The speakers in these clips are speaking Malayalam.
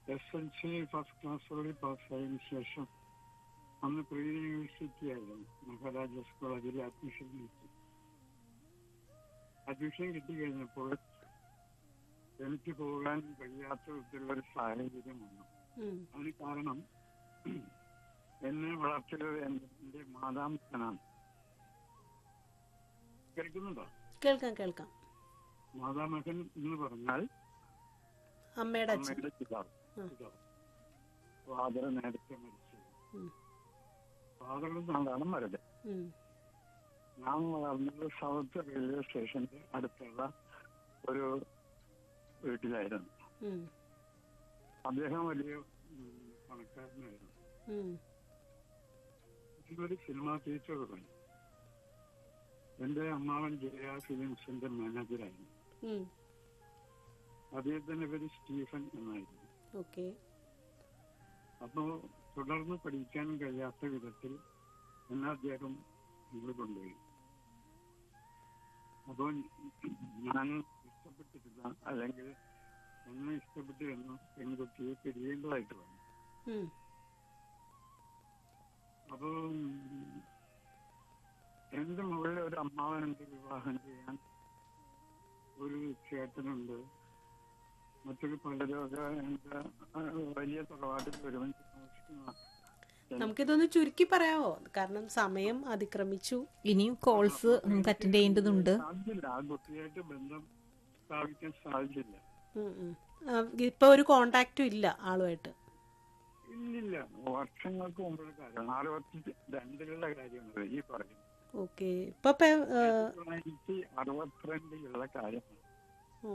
എസ് എൽ സി ഫസ്റ്റ് ക്ലാസ്സോടെ പാസ്സായതിനു ശേഷം അന്ന് പ്രീ യൂണിവേഴ്സിറ്റി ആയിരുന്നു മഹാരാജാസ് കോളേജിൽ അഡ്മിഷൻ കിട്ടി അഡ്മിഷൻ കിട്ടി കഴിഞ്ഞപ്പോൾ എനിക്ക് പോകാൻ കഴിയാത്ത വിധത്തിലുള്ള ഒരു സാഹചര്യം വന്നു ഉം. അതിന് കാരണം എന്നെ വളർത്തിയത് എന്റെ മാതാപിതാനാണ് കേൾക്കുന്നുണ്ടോ കേൾക്കാം കേൾക്കാം മാതാമകൻ എന്ന് പറഞ്ഞാൽ അമ്മയുടെ അച്ഛൻ അമ്മയുടെ പിതാവ് ഉം. പിതാവ് ഫാദർ നേരത്തെ മരിച്ചു ഉം. ഫാദറിന്റെ നാടാണ് മരട് ഉം. ഞാൻ വളർന്നത് സൗത്ത് റെയിൽവേ സ്റ്റേഷന്റെ അടുത്തുള്ള ഒരു വീട്ടിലായിരുന്നു ഉം. അദ്ദേഹം വലിയ ഉം, പണക്കാരനായിരുന്നു ഉം. ഒരു സിനിമ ടീച്ചർ പറഞ്ഞു എന്റെ അമ്മാവൻ ജയ ഫിലിംസിന്റെ മാനേജറായിരുന്നു ഉം. അദ്ദേഹത്തിന്റെ പേര് സ്റ്റീഫൻ എന്നായിരുന്നു ഓക്കെ അപ്പോ തുടർന്ന് പഠിക്കാൻ കഴിയാത്ത വിധത്തിൽ എന്നെ അദ്ദേഹം ഇവിടെ കൊണ്ടുപോയി അപ്പോൾ ഞാൻ ഇഷ്ടപ്പെട്ടിട്ടില്ല അല്ലെങ്കിൽ എന്നെ ഇഷ്ടപ്പെട്ടിരുന്ന പെൺകുട്ടിയെ പിരിയേണ്ടതായിട്ട് വന്നു ഉം. അപ്പോ എന്റെ മുകളിൽ ഒരു അമ്മാവനുണ്ട് വിവാഹം ചെയ്യാൻ ഒരു ചേട്ടനുണ്ട് മറ്റൊരു പലരൊക്കെ എന്റെ ആ, വലിയ തറവാട്ടിൽ ഒരുമിച്ച് താമസിക്കുന്ന നമുക്കിതൊന്ന് ചുരുക്കി പറയാവോ കാരണം സമയം അതിക്രമിച്ചു ഇനിയും കോൾസ് നമുക്ക് അറ്റൻഡ് ചെയ്യേണ്ടതുണ്ട് സാധിച്ചില്ല ആ കുട്ടിയായിട്ട് ബന്ധം സ്ഥാപിക്കാൻ സാധിച്ചില്ല ഉം, ഉം. ആ, ഇപ്പൊ ഒരു കോണ്ടാക്റ്റും ഇല്ല ആളുമായിട്ട് ഇല്ലില്ല വർഷങ്ങൾക്ക് മുമ്പുള്ള കാര്യമാണ് അറുപത്തി രണ്ടിലുള്ള കാര്യമാണ് ഈ പറയുന്നത് ഓക്കെ ഇപ്പൊ പെ- ഏ, തൊള്ളായിരത്തി അറുപത്തിരണ്ടിലുള്ള കാര്യമാണ് ഓ.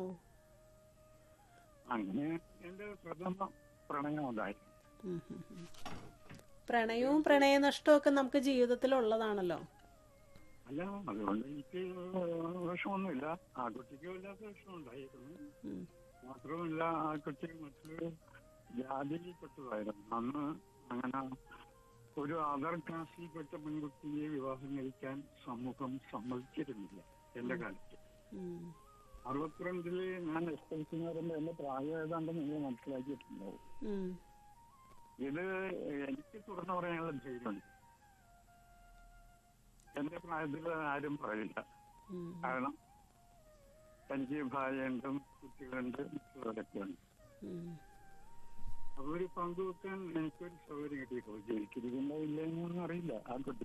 അങ്ങനെ എന്റെ പ്രഥമ പ്രണയം ഉണ്ടായിരുന്നു ഉം, ഉം, ഉം. പ്രണയവും പ്രണയനഷ്ടവും ഒക്കെ നമുക്ക് ജീവിതത്തിൽ ഉള്ളതാണല്ലോ അല്ല അതുകൊണ്ട് എനിക്ക് വിഷമൊന്നുമില്ല ആ കുട്ടിക്കും ഇല്ലാത്ത വിഷമം ഉണ്ടായിരുന്നു ഉം. മാത്രമല്ല ആ കുട്ടി മറ്റൊരു ജാതിയിൽപ്പെട്ടതായിരുന്നു അന്ന് അങ്ങനെ ഒരു അതർ കാസ്റ്റിൽപ്പെട്ട പെൺകുട്ടിയെ വിവാഹം കഴിക്കാൻ സമൂഹം സമ്മതിച്ചിരുന്നില്ല എന്റെ കാലത്ത് ഉം. അറുപത്തിരണ്ടില് ഞാൻ എസ് എൽ സി എന്ന് പറയുമ്പോൾ എന്റെ പ്രായം ഏതാണ്ട് നിങ്ങൾ മനസ്സിലാക്കിയിട്ടുണ്ടാവും ഉം. ഇത് എനിക്ക് തുറന്നു പറയാനുള്ള ധൈര്യമുണ്ട് എന്റെ പ്രായത്തിൽ ആരും പറയില്ല ഉം. കാരണം എനിക്ക് ഭാര്യയുണ്ടും കുട്ടികളുണ്ട് മറ്റുള്ളവരൊക്കെ ഉണ്ട് ഉം. അതൊരു പങ്കുവെക്കാൻ എനിക്കൊരു സൗകര്യം കിട്ടിയിട്ടോ ജയിച്ചിരിക്കുന്നോ ഇല്ലെന്നൊന്നും അറിയില്ല ആ കുട്ടി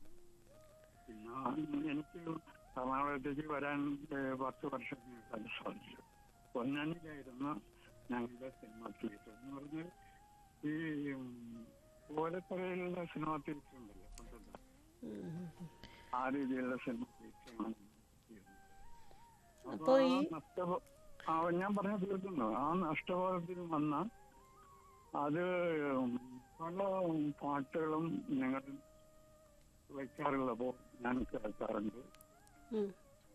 പിന്നെ എനിക്ക് എറണാകുളത്തേക്ക് വരാൻ ഏഹ്, പത്ത് വർഷം കഴിഞ്ഞാൽ സാധിച്ചു പൊന്നാനിയിലായിരുന്നു ഞങ്ങളുടെ സിനിമ തിയേറ്റർ എന്ന് പറഞ്ഞാൽ ഈ ഉം, ഓലപ്പുഴയിലുള്ള സിനിമ തിയേറ്റർ ഉണ്ടല്ലോ കൊണ്ടുവന്ന ഉം. ആ രീതിയിലുള്ള സിനിമ തിയേറ്ററാണ് ചെയ്യുന്നത്. അപ്പൊ ആ ഈ- നഷ്ടബോ- ആ ഞാൻ പറഞ്ഞ തീർക്കുന്നു ആ നഷ്ടബോധത്തിൽ വന്ന അത് പല പാട്ടുകളും ഞങ്ങൾ വയ്ക്കാറുള്ളപ്പോൾ ഞാൻ കേൾക്കാറുണ്ട് ഉം.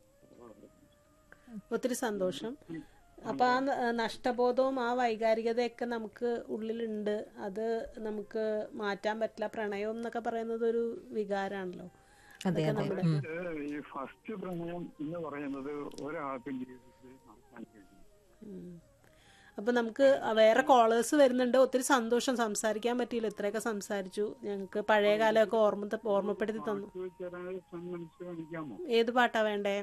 ഒത്തിരി സന്തോഷം അപ്പൊ ആ ന- നഷ്ടബോധവും ആ വൈകാരികതയൊക്കെ നമുക്ക് ഉള്ളിലുണ്ട് അത് നമുക്ക് മാറ്റാൻ പറ്റില്ല പ്രണയം എന്നൊക്കെ പറയുന്നത് ഒരു വികാരാണല്ലോ അതെ അതൊക്കെ അതെ നമ്മുടെ ഉം. ഈ ഫസ്റ്റ് പ്രണയം എന്ന് പറയുന്നത് ഒരാൾക്കും ജീവിതത്തിൽ നടക്കാൻ കഴിയും ഉം. അപ്പൊ നമുക്ക് വേറെ കോളേഴ്സ് വരുന്നുണ്ട് ഒത്തിരി സന്തോഷം സംസാരിക്കാൻ പറ്റിയില്ല ഇത്രയൊക്കെ സംസാരിച്ചു ഞങ്ങൾക്ക് പഴയ കാലമൊക്കെ ഓർമ്മ ഓർമ്മപ്പെടുത്തി തന്നു ഒരാളെ സന്മനിച്ച് കാണിക്കാമോ ഏത് പാട്ടാ വേണ്ടേ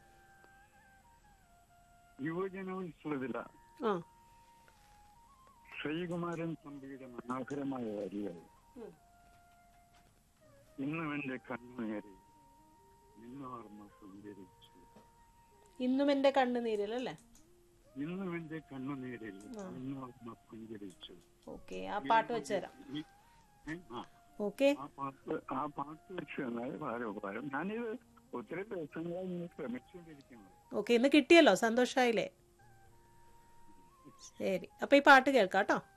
യുവജനോത്സവത്തില ആ ശ്രീകുമാരൻ തമ്പിയുടെ മനോഹരമായ വരികൾ ഉം. ഇന്നും എന്റെ കണ്ണുനേരെ നിന്നോർമ്മ സുന്ദരിച്ചു ഇന്നും എന്റെ കണ്ണുനീരിലല്ലേ ഇന്നും എന്റെ കണ്ണുനീരിൽ നിന്നോർമ്മ പുഞ്ചരിച്ചു ഓക്കെ ആ പാട്ട് വെച്ച് തരാം ഈ- ഏ? ആ, ഓക്കെ ആ പാട്ട് ആ പാട്ട് വെച്ച് തന്നാൽ വളരെ ഉപകാരം ഞാനിത് ഒത്തിരി ദിവസങ്ങളായി ഇങ്ങനെ ശ്രമിച്ചുകൊണ്ടിരിക്കുന്നത് ഓക്കെ ഇന്ന് കിട്ടിയല്ലോ സന്തോഷായില്ലേ ശരി അപ്പൊ ഈ പാട്ട് കേൾക്കാം കേട്ടോ